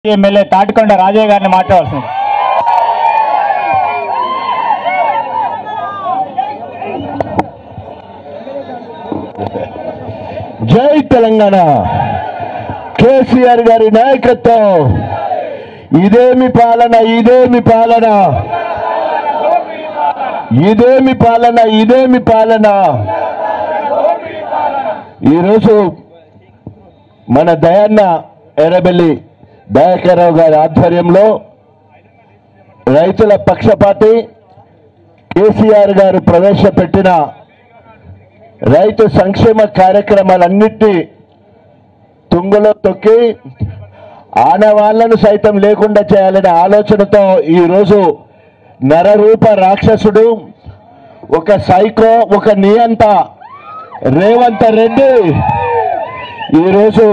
MLA Tatikonda Rajaiah గారిని మాట్లాడాల్సింది జై తెలంగాణ కేసీఆర్ గారి నాయకత్వం ఇదేమి పాలన ఇదేమి పాలన ఇదేమి పాలన ఇదేమి పాలన ఈరోజు మన దయాన్న ఎర్రబెల్లి దయాకర్రావు గారి ఆధ్వర్యంలో రైతుల పక్షపాతి కేసీఆర్ గారు ప్రవేశపెట్టిన రైతు సంక్షేమ కార్యక్రమాలన్నిటి తుంగలో తొక్కి ఆనవాళ్లను సైతం లేకుండా చేయాలనే ఆలోచనతో ఈరోజు నరరూప రాక్షసుడు ఒక సైకో ఒక నియంత రేవంత్ రెడ్డి ఈరోజు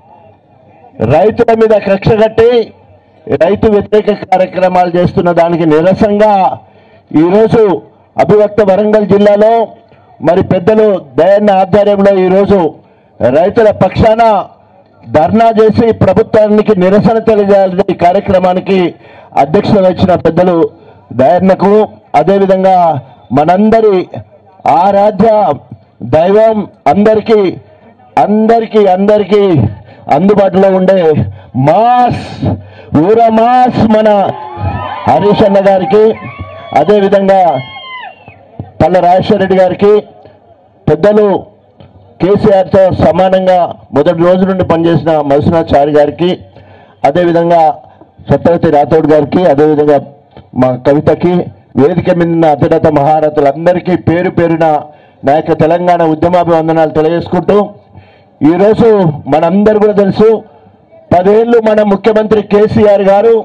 రైతుల మీద కక్ష కట్టి రైతు వ్యతిరేక కార్యక్రమాలు చేస్తున్న దానికి నిరసంగా ఈరోజు అభివక్త వరంగల్ జిల్లాలో మరి పెద్దలు దయన్న ఆధ్వర్యంలో ఈరోజు రైతుల పక్షాన ధర్నా చేసి ప్రభుత్వానికి నిరసన తెలియజేయాలని ఈ కార్యక్రమానికి అధ్యక్షత వహించిన పెద్దలు దయన్నకు అదేవిధంగా మనందరి ఆరాధ్య దైవం అందరికీ అందరికీ అందరికీ అందుబాటులో ఉండే మాస్ ఊర మాస్ మన హరీష్ అన్న గారికి అదేవిధంగా పల్ల రాజేశ్వర రెడ్డి గారికి పెద్దలు కేసీఆర్తో సమానంగా మొదటి రోజు నుండి పనిచేసిన మధునాథ్ చారి గారికి అదేవిధంగా సత్యవతి రాథోడ్ గారికి అదేవిధంగా మా కవితకి వేదిక మీద ఉన్న అతిరథ మహారథులందరికీ పేరు పేరున నా యొక్క తెలంగాణ ఉద్యమాభివందనాలు తెలియజేసుకుంటూ ఈరోజు మనందరూ కూడా తెలుసు పదేళ్ళు మన ముఖ్యమంత్రి కేసీఆర్ గారు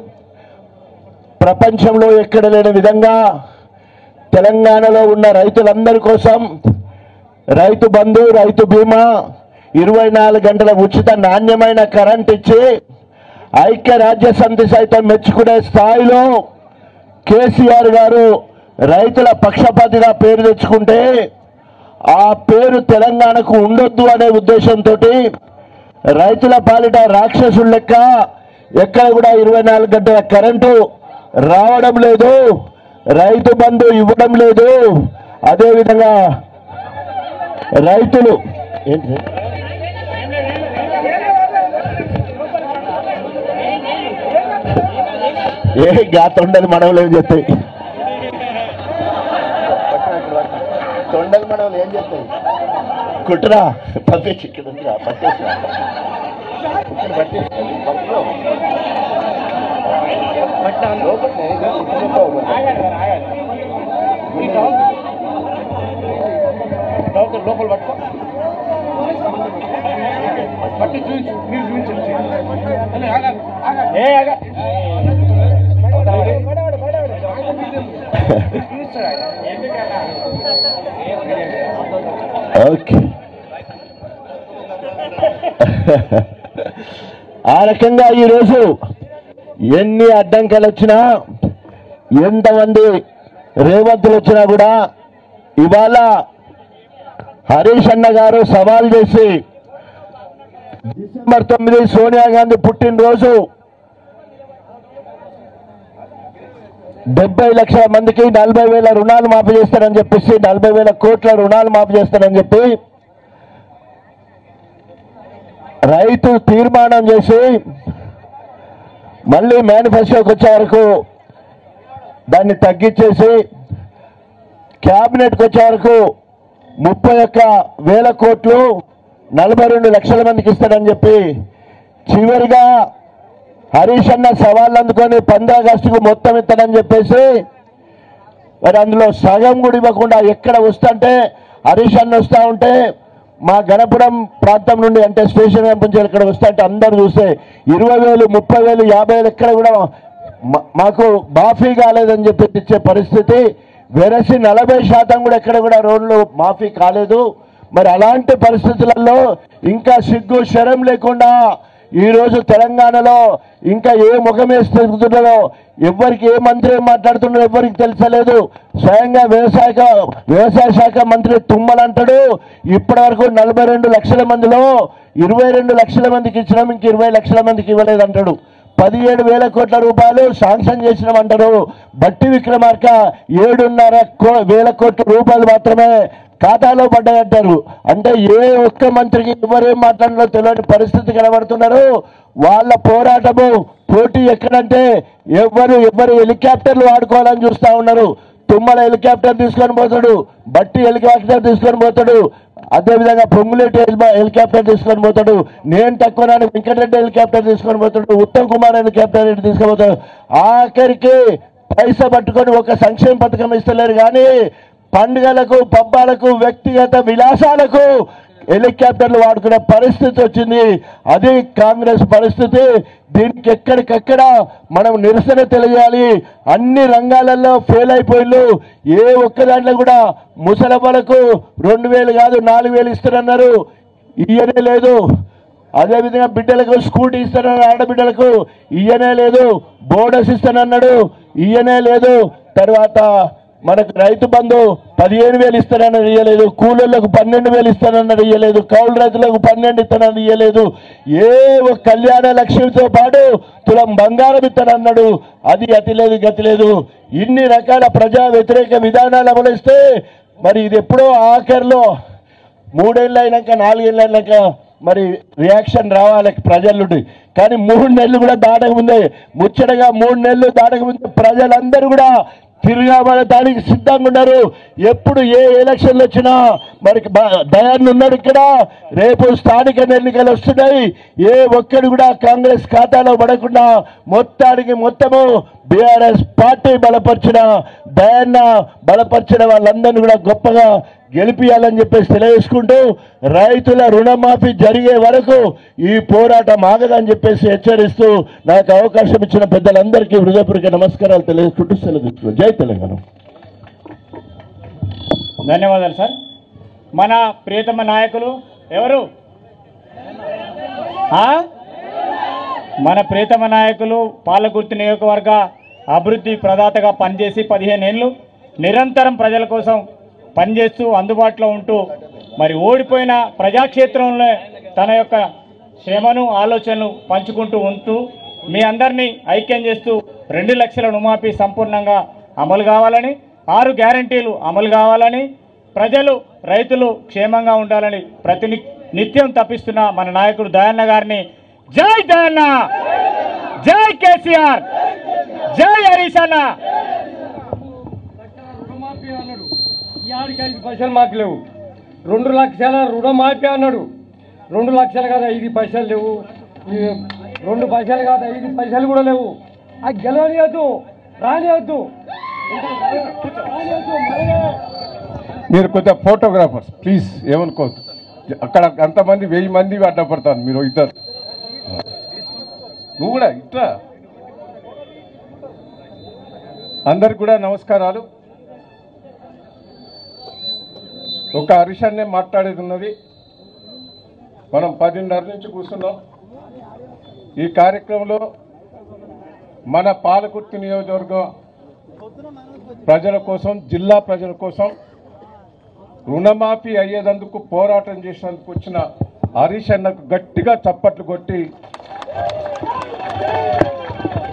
ప్రపంచంలో ఎక్కడ లేని విధంగా తెలంగాణలో ఉన్న రైతులందరి కోసం రైతు బంధు రైతు బీమా ఇరవై నాలుగు గంటల ఉచిత నాణ్యమైన కరెంట్ ఇచ్చి ఐక్య రాజ్య సమితి సైతం మెచ్చుకునే స్థాయిలో కేసీఆర్ గారు రైతుల పక్షపాతిగా పేరు తెచ్చుకుంటే ఆ పేరు తెలంగాణకు ఉండొద్దు అనే ఉద్దేశంతో రైతుల పాలిట రాక్షసుల లెక్క ఎక్కడ కూడా ఇరవై నాలుగు గంటల కరెంటు రావడం లేదు రైతు బంధు ఇవ్వడం లేదు అదేవిధంగా రైతులు ఏంటి ఏ గా తొండలు మనవలు ఏం చెప్తాయి తొండలు మనవలు ఏం చెప్తాయి కుట్రా పంపించి ఇక్కడ ఉందిరా పట్టేసిరా ఇక్కడ పట్టేసిరా పట్టుకో. లోపలనే, ఇది కుట్టుకోవాలి. లోపల పట్టుకో పట్టి చూపించు మీరు చూపించండి ఏ ఆగా. ఓకే ఆ రకంగా ఈరోజు ఎన్ని అడ్డంకాలు వచ్చినా ఎంతమంది రేవంతులు వచ్చినా కూడా ఇవాళ హరీష్ అన్న గారు సవాల్ చేసి డిసెంబర్ తొమ్మిది సోనియా గాంధీ పుట్టినరోజు డెబ్బై లక్షల మందికి నలభై వేల రుణాలు మాఫీ చేస్తారని చెప్పేసి నలభై వేల కోట్ల రుణాలు మాఫీ చేస్తారని చెప్పి రైతు తీర్మానం చేసి మళ్ళీ మేనిఫెస్టోకి వచ్చే వరకు దాన్ని తగ్గించేసి క్యాబినెట్కి వచ్చే వరకు ముప్పై ఒక్క వేల కోట్లు నలభై రెండు లక్షల మందికి ఇస్తాడని చెప్పి చివరిగా హరీష్ అన్న సవాళ్ళు అందుకొని పంద్ర ఆగస్టుకు మొత్తం ఇస్తాడని చెప్పేసి మరి అందులో సగం కూడా ఇవ్వకుండా ఎక్కడ వస్తుంటే హరీష్ అన్న వస్తూ ఉంటే మా గణపురం ప్రాంతం నుండి అంటే స్టేషన్ వైపు నుంచి ఇక్కడ వస్తుంటే అందరు చూస్తే ఇరవై వేలు ముప్పై వేలు యాభై వేలు ఎక్కడ కూడా మా- మాకు మాఫీ కాలేదని చెప్పి ఇచ్చే పరిస్థితి వెరసి నలభై శాతం కూడా ఎక్కడ కూడా రోడ్లు మాఫీ కాలేదు మరి అలాంటి పరిస్థితులలో ఇంకా సిగ్గు శరం లేకుండా ఈ రోజు తెలంగాణలో ఇంకా ఏ ముఖం వేస్తుందో ఎవరికి ఏ మంత్రి ఏం మాట్లాడుతున్నారో ఎవరికి తెలుసలేదు స్వయంగా వ్యవసాయ వ్యవసాయ శాఖ మంత్రి తుమ్మల అంటాడు ఇప్పటి వరకు నలభై రెండు లక్షల మందిలో ఇరవై రెండు లక్షల మందికి ఇచ్చినాం ఇంక ఇరవై లక్షల మందికి ఇవ్వలేదు అంటాడు పదిహేడు వేల కోట్ల రూపాయలు శాంక్షన్ చేసినామంటారు బట్టి విక్రమార్క ఏడున్నర కో- వేల కోట్ల రూపాయలు మాత్రమే ఖాతాలో పడ్డాయంటారు అంటే ఏ ఒక్క మంత్రికి ఎవరేం మాట్లాడాలో తెలియని పరిస్థితి కనబడుతున్నారు వాళ్ళ పోరాటము పోటీ ఎక్కడంటే ఎవరు ఎవరు హెలికాప్టర్లు వాడుకోవాలని చూస్తా ఉన్నారు తుమ్మల హెలికాప్టర్ తీసుకొని పోతాడు బట్టి హెలికాప్టర్ తీసుకొని పోతాడు అదేవిధంగా పొంగులేటి హెలి- హెలికాప్టర్ తీసుకొని పోతాడు నేను తక్కువ నాని వెంకటరెడ్డి హెలికాప్టర్ తీసుకొని పోతాడు ఉత్తమ్ కుమార్ హెలికాప్టర్ ఇటు తీసుకొని పోతాడు ఆఖరికి పైసా పట్టుకొని ఒక సంక్షేమ పథకం ఇస్తలేరు కానీ పండుగలకు పబ్బాలకు వ్యక్తిగత విలాసాలకు హెలికాప్టర్లు వాడుకునే పరిస్థితి వచ్చింది అది కాంగ్రెస్ పరిస్థితి దీనికి ఎక్కడికెక్కడ మనం నిరసన తెలియాలి అన్ని రంగాలలో ఫెయిల్ అయిపోయిళ్ళు ఏ ఒక్క దాంట్లో కూడా ముసలమ్మలకు రెండు వేలు కాదు నాలుగు వేలు ఇస్తారన్నారు ఇయ్యనే లేదు అదేవిధంగా బిడ్డలకు స్కూటీ ఇస్తానన్నారు ఆడబిడ్డలకు ఇయ్యనే లేదు బోనస్ ఇస్తానన్నాడు ఇయ్యనే లేదు తర్వాత మనకు రైతు బంధు పదిహేను వేలు ఇస్తానన్నది ఇయ్యలేదు కూలీలకు పన్నెండు వేలు ఇస్తానన్నది ఇయ్యలేదు కౌలు రైతులకు పన్నెండు ఇస్తానని ఇయ్యలేదు ఏ ఒక్క కళ్యాణ లక్ష్మితో పాటు తులం బంగారం ఇస్తానన్నాడు అది అతి లేదు గతి లేదు ఇన్ని రకాల ప్రజా వ్యతిరేక విధానాలు అమలిస్తే మరి ఇది ఎప్పుడో ఆఖరిలో మూడేళ్ళు అయినాక నాలుగేళ్ళు అయినాక మరి రియాక్షన్ రావాలి ప్రజల నుండి కానీ మూడు నెలలు కూడా దాటక ముందే ముచ్చటగా మూడు నెలలు దాటక ముందే ప్రజలందరూ కూడా తిరగబడటానికి సిద్ధంగా ఉన్నారు ఎప్పుడు ఏ ఎలక్షన్లు వచ్చినా మరి బ- దయాన్ని ఉన్నాడు ఇక్కడ రేపు స్థానిక ఎన్నికలు వస్తున్నాయి ఏ ఒక్కడు కూడా కాంగ్రెస్ ఖాతాలో పడకుండా మొత్తానికి మొత్తము బీఆర్ఎస్ పార్టీ బలపరిచిన దయాన్న బలపరిచిన వాళ్ళందరినీ కూడా గొప్పగా గెలిపియాలని చెప్పేసి తెలియజేసుకుంటూ రైతుల రుణమాఫీ జరిగే వరకు ఈ పోరాటం ఆగదని చెప్పేసి హెచ్చరిస్తూ నాకు అవకాశం ఇచ్చిన పెద్దలందరికీ హృదయపూర్వక నమస్కారాలు తెలియజేసుకుంటూ సెలవు తీసుకున్నాను. జై తెలంగాణ ధన్యవాదాలు సార్ మన ప్రియతమ నాయకులు ఎవరు ఆ? మన ప్రియతమ నాయకులు పాలకుర్తి నియోజకవర్గ అభివృద్ధి ప్రదాతగా పనిచేసి పదిహేను ఏళ్ళు నిరంతరం ప్రజల కోసం పనిచేస్తూ అందుబాటులో ఉంటూ మరి ఓడిపోయిన ప్రజాక్షేత్రంలో తన యొక్క శ్రమను ఆలోచనలు పంచుకుంటూ ఉంటూ మీ అందరినీ ఐక్యం చేస్తూ రెండు లక్షల రుణమాఫీ సంపూర్ణంగా అమలు కావాలని ఆరు గ్యారంటీలు అమలు కావాలని ప్రజలు రైతులు క్షేమంగా ఉండాలని ప్రతి ని- నిత్యం తప్పిస్తున్న మన నాయకుడు దయాన్న గారిని జై దయాన్న జై కేసీఆర్ జై హరీష్ అన్న రుణమాఫీ అన్నాడు యాడికి ఐదు పైసలు మాకు లేవు రెండు లక్షల రుణమాఫీ అన్నాడు రెండు లక్షలు కాదు ఐదు పైసలు లేవు ఈ రెండు పైసలు కాదు ఐదు పైసలు కూడా లేవు అది గెలవనియద్దు రానియద్దు రానియద్దు మనమే మీరు కొంచెం ఫోటోగ్రాఫర్స్ ప్లీజ్ ఏమనుకోవద్దు అక్కడ అంతమంది వెయ్యి మంది అడ్డపడతాను మీరు ఇద్దరు నువ్వు కూడా ఇట్లా అందరికి కూడా నమస్కారాలు ఒక హరిషన్నే మాట్లాడేది ఉన్నది మనం పదిన్నర నుంచి కూర్చున్నాం ఈ కార్యక్రమంలో మన పాలకుర్తి నియోజకవర్గం ప్రజల కోసం జిల్లా ప్రజల కోసం రుణమాఫీ అయ్యేదందుకు పోరాటం చేసినందుకు వచ్చిన హరీష్ అన్నకు గట్టిగా చప్పట్లు కొట్టి